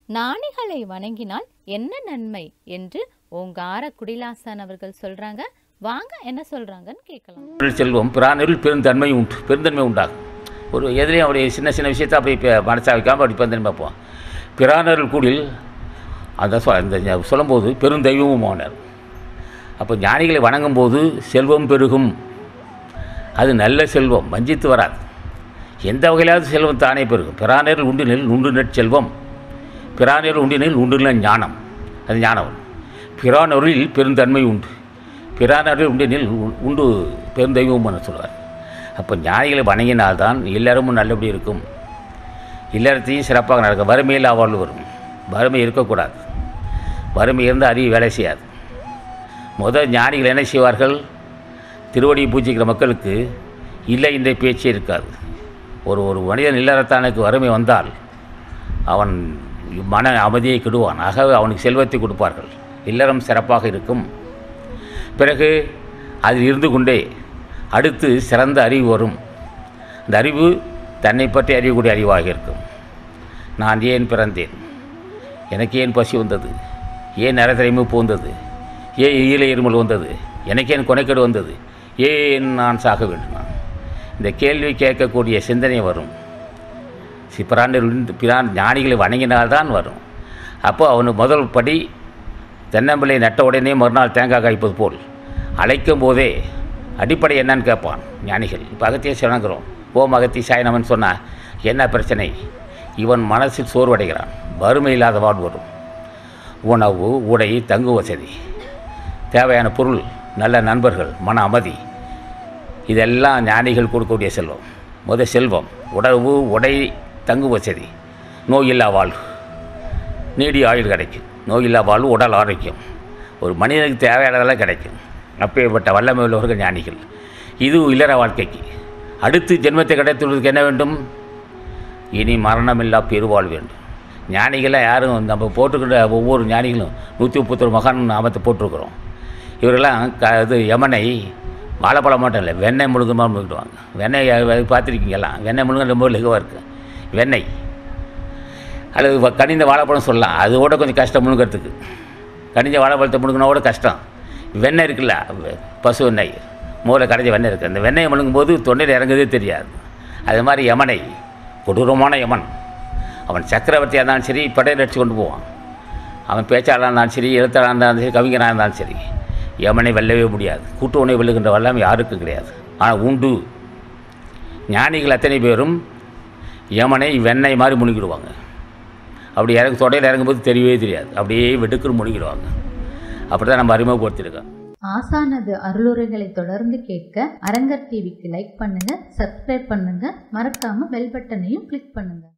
ஞானிகளை வணங்கினால் என்ன நன்மை என்று ஓங்கார குடிலாசன் அவர்கள் சொல்றாங்க வாங்க என்ன சொல்றாங்கன்னு கேட்கலாம் அருள் செல்வம் பிரானருள் பெருந்தன்மை உண்டு பெருந்தன்மை உண்டாகும் ஒரு எதுலேயும் அப்படி சின்ன சின்ன விஷயத்தை அப்படி இப்போ மனசா வைக்காமல் அப்படி பெருந்தன்மை பார்ப்போம் பிரானருள் கூடில் அந்த சொ- அந்த ஞ- சொல்லும்போது பெருந்தெய்வமும் ஆனார் அப்போ ஞானிகளை வணங்கும்போது செல்வம் பெருகும் அது நல்ல செல்வம் வஞ்சித்து வராது எந்த வகையிலாவது செல்வம் தானே பெருகும் பிரானரில் உண்டினில் உண்டு நெற்செல்வம் பிரானரில் உண்டினில் உண்டுல ஞானம் அது ஞானம் பிரானரில் பெருந்தன்மை உண்டு பிரானரில் உண்டினில் உ- உண்டு பெருந்தெய்வம் என சொல்வார் அப்போ ஞானிகளை வணங்கினால்தான் எல்லாரும் நல்லபடி இருக்கும் இல்லறத்தையும் சிறப்பாக நடக்கும் வறுமையில் அவள் வரும் வறுமை இருக்கக்கூடாது வறுமை இருந்தால் அறிவு வேலை செய்யாது முதல் ஞானிகள் என்ன செய்வார்கள் திருவடியை பூஜிக்கிற மக்களுக்கு இல்லை இந்த பேச்சே இருக்காது ஒரு ஒரு மனிதன் இல்லறத்தானுக்கு வறுமை வந்தால் அவன் மன அமைதியை கெடுவான் ஆகவே அவனுக்கு செல்வத்தை கொடுப்பார்கள் இல்லறம் சிறப்பாக இருக்கும் பிறகு அதில் இருந்து கொண்டே அடுத்து சிறந்த அறிவு வரும் அந்த அறிவு தன்னை பற்றி அறியக்கூடிய அறிவாக இருக்கும் நான் ஏன் பிறந்தேன் எனக்கு ஏன் பசி வந்தது ஏன் நரத்திரைமை வந்தது ஏன் ஈழ இருமல் வந்தது எனக்கு ஏன் கொனைக்கேடு வந்தது ஏன் நான் சாக வேண்டும் இந்த கேள்வி கேட்கக்கூடிய சிந்தனை வரும் சி- பிராண்டர் பிரான் ஞானிகளை வணங்கினால்தான் வரும் அப்போ அவனுக்கு முதல் படி தென்னம்பிள்ளை நட்ட உடனே மறுநாள் தேங்காய் காய்ப்பது போல் அழைக்கும் போதே அடிப்படை என்னன்னு கேட்பான் ஞானிகள் இப்போ அகத்திய சிவனங்கிறோம் ஓம் அகத்தி சாயனவன் சொன்னால் என்ன பிரச்சனை இவன் மனசில் சோர்வடைகிறான் வறுமை இல்லாத வாழ்வு வரும் உணவு உடை தங்கு வசதி தேவையான பொருள் நல்ல நண்பர்கள் மன அமைதி இதெல்லாம் ஞானிகள் கொடுக்கக்கூடிய செல்வம் முத செல்வம் உணவு உடை தங்கு வசதி நோயில்லா வாழ்வு நீடிய ஆயுள் கிடைக்கும் நோயில்லா வாழ்வு உடல் ஆரோக்கியம் ஒரு மனிதனுக்கு தேவையானதெல்லாம் கிடைக்கும் அப்பேற்பட்ட வல்லமை உள்ளவர்கள் ஞானிகள் இது இல்லற வாழ்க்கைக்கு அடுத்து ஜென்மத்தை கிடைத்துள்ளதுக்கு என்ன வேண்டும் இனி மரணமில்லா பெருவாழ் வேண்டும் ஞானிகளை யாரும் நம்ம போட்டுக்கிற ஒவ்வொரு ஞானிகளும் நூற்றி முப்பத்தொரு மகான் நாமத்தை போட்டிருக்கிறோம் இவரெல்லாம் க இது யமனை வாழைப்பழம் மட்டும் இல்லை வெண்ணெய் முழுங்குமா முழுங்கிடுவாங்க வெண்ணெய் அது பார்த்துருக்கீங்கலாம் வெண்ணெய் முழுங்க ரொம்ப லகுவாக இருக்குது வெண்ணெய் அல்லது வ- கனிந்த வாழைப்பழம் சொல்லலாம் அது கூட கொஞ்சம் கஷ்டம் முழுங்கிறதுக்கு கனிஞ்ச வாழைப்பழத்தை முழுங்கினா கூட கஷ்டம் வெண்ணெய் இருக்குல்ல வ- பசு வெண்ணெய் மூளை கடைஞ்ச வெண்ணெய் இருக்குது அந்த வெண்ணெயை முழுங்கும்போது தொண்டையில் இறங்குதே தெரியாது அது மாதிரி யமனை கொடூரமான யமன் அவன் சக்கரவர்த்தியாக இருந்தாலும் சரி படையில் அடிச்சு கொண்டு போவான் அவன் பேச்சாளராக இருந்தாலும் சரி எழுத்தாளராக இருந்தாலும் சரி கவிஞராக இருந்தாலும் சரி யமனை வெல்லவே முடியாது கூட்டு உணவை வெல்லுகின்ற வல்லமை யாருக்கும் கிடையாது ஆனால் உண்டு ஞானிகள் அத்தனை பேரும் யமனை வெண்ணெய் மாதிரி முழுங்கிடுவாங்க அப்படி இறங்கு தொடையில் இறங்கும்போது தெரியவே தெரியாது அப்படியே வெடுக்குன்னு முழுங்கிடுவாங்க அப்படி தான் நம்ம அறிமுகப்படுத்தியிருக்கோம் ஆசானது அருளுரைகளை தொடர்ந்து கேட்க அரங்கர் டிவிக்கு லைக் பண்ணுங்க சப்ஸ்கிரைப் பண்ணுங்க மறக்காம பெல் பட்டனையும் கிளிக் பண்ணுங்க